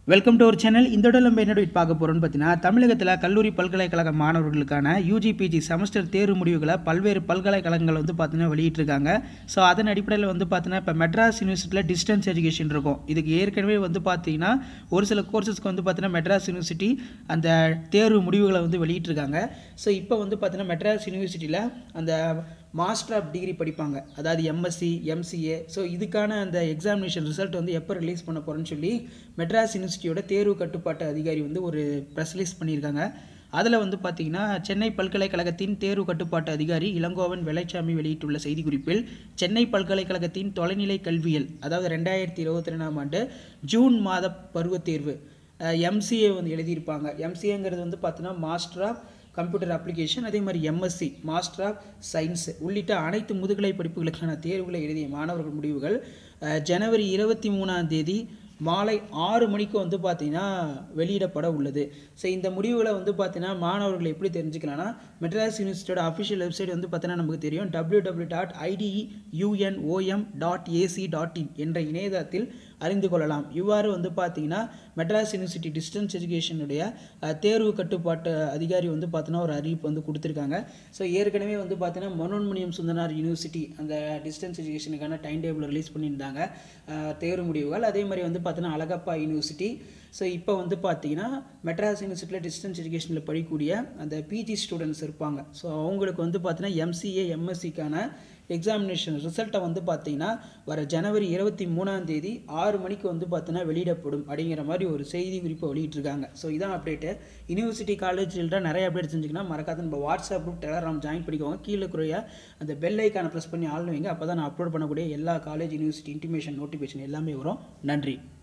welcome to our channel இந்த இடத்துல நம்ம என்ன டேட் பார்க்க போகிறோம்னு பார்த்தீங்கன்னா தமிழகத்தில் கல்லூரி பல்கலைக்கழக மாணவர்களுக்கான யூஜி பிஜி செமஸ்டர் தேர்வு முடிவுகளை பல்வேறு பல்கலைக்கழகங்கள் வந்து பார்த்தீங்கன்னா வெளியிட்டிருக்காங்க ஸோ அதன் அடிப்படையில் வந்து பார்த்தீங்கன்னா இப்போ மெட்ராஸ் யூனிவர்சிட்டியில் டிஸ்டன்ஸ் எஜுகேஷன் இருக்கும் இதுக்கு ஏற்கனவே வந்து பார்த்தீங்கன்னா ஒரு சில கோர்சஸ்க்கு வந்து பார்த்தீங்கன்னா மெட்ராஸ் யூனிவர்சிட்டி அந்த தேர்வு முடிவுகளை வந்து வெளியிட்டிருக்காங்க ஸோ இப்போ வந்து பார்த்தீங்கன்னா மெட்ராஸ் யூனிவர்சிட்டியில் அந்த மாஸ்டர் ஆஃப் டிகிரி படிப்பாங்க அதாவது எம்எஸ்சி எம்சிஏ ஸோ இதுக்கான அந்த எக்ஸாமினேஷன் ரிசல்ட் வந்து எப்போ ரிலீஸ் பண்ண போகிறேன்னு சொல்லி மெட்ராஸ் யூனிவர்சிட்டியோட தேர்வு கட்டுப்பாட்டு அதிகாரி வந்து ஒரு ப்ரெஸ் ரிலீஸ் பண்ணியிருக்காங்க அதில் வந்து பார்த்தீங்கன்னா சென்னை பல்கலைக்கழகத்தின் தேர்வு கட்டுப்பாட்டு அதிகாரி இளங்கோவன் வெள்ளைச்சாமி வெளியிட்டுள்ள செய்திக்குறிப்பில் சென்னை பல்கலைக்கழகத்தின் தொலைநிலை கல்வியல் அதாவது ரெண்டாயிரத்தி இருபத்தி ரெண்டாம் ஆண்டு ஜூன் மாத பருவத் தேர்வு எம்சிஏ வந்து எழுதியிருப்பாங்க எம்சிஏங்கிறது வந்து பார்த்தீங்கன்னா மாஸ்டர் ஆஃப் கம்ப்யூட்டர் அப்ளிகேஷன் அதே மாதிரி எம்எஸ்சி மாஸ்டர் ஆஃப் சயின்ஸ் உள்ளிட்ட அனைத்து முதுகலை படிப்புகளுக்கான தேர்வுகளை எழுதிய மாணவர்கள் முடிவுகள் அஹ், ஜனவரி இருபத்தி மூணாம் தேதி மாலை ஆறு மணிக்கு வந்து பார்த்தீங்கன்னா வெளியிடப்பட உள்ளது ஸோ இந்த முடிவுகளை வந்து பார்த்தீங்கன்னா மாணவர்கள் எப்படி தெரிஞ்சுக்கலாம்னா மெட்ராஸ் யூனிவர்சிட்டியோட அஃபிஷியல் வெப்சைட் வந்து பார்த்தீங்கன்னா நமக்கு தெரியும் W W dot IDE UNOM dot AC dot in என்ற இணையதளத்தில் அறிந்து கொள்ளலாம் இவ்வாறு வந்து பார்த்தீங்கன்னா மெட்ராஸ் யூனிவர்சிட்டி டிஸ்டன்ஸ் எஜுகேஷனுடைய அஹ், தேர்வு கட்டுப்பாட்டு அதிகாரி வந்து பார்த்தீங்கன்னா ஒரு அறிவிப்பு வந்து கொடுத்துருக்காங்க ஸோ ஏற்கனவே வந்து பார்த்தீங்கன்னா மனோன்மணியம் சுந்தனார் யூனிவர்சிட்டி அந்த டிஸ்டன்ஸ் எஜுகேஷனுக்கான டைம் டேபிள் ரிலீஸ் பண்ணியிருந்தாங்க அஹ், தேர்வு முடிவுகள் அதே மாதிரி வந்து பார்த்தீங்கன்னா அழகப்பா யூனிவர்சிட்டி ஸோ இப்போ வந்து பார்த்தீங்கன்னா மெட்ராஸ் யூனிவர்சிட்டியில் டிஸ்டன்ஸ் எஜுகேஷனில் படிக்கக்கூடிய அந்த பிஜி ஸ்டூடெண்ட்ஸ் இருப்பாங்க ஸோ அவங்களுக்கு வந்து பார்த்தீங்கன்னா எம்சிஏ எம்எஸ்சிக்கான எக்ஸாமினேஷன் ரிசல்ட்டை வந்து பார்த்தீங்கன்னா வர ஜனவரி இருபத்தி மூணாம் தேதி ஆறு மணிக்கு வந்து பார்த்தீங்கன்னா வெளியிடப்படும் அப்படிங்கிற மாதிரி ஒரு செய்தி குறிப்பை வெளியிட்டிருக்காங்க ஸோ இதான் அப்டேட்டு யூனிவர்சிட்டி காலேஜில் நிறைய அப்டேட் செஞ்சுக்கினா மறக்காத நம்ம வாட்ஸ்அப் குரூப் டெலகிராம் ஜாயின் பண்ணிக்கோங்க கீழே குறைய அந்த பெல் ஐக்கானை ப்ரெஸ் பண்ணி ஆள் வைங்க அப்போ தான் நான் அப்லோட் பண்ணக்கூடிய எல்லா காலேஜ் யூனிவர்சிட்டி இன்டிமேஷன் நோட்டிஃபிகேஷன் எல்லாமே வரும் நன்றி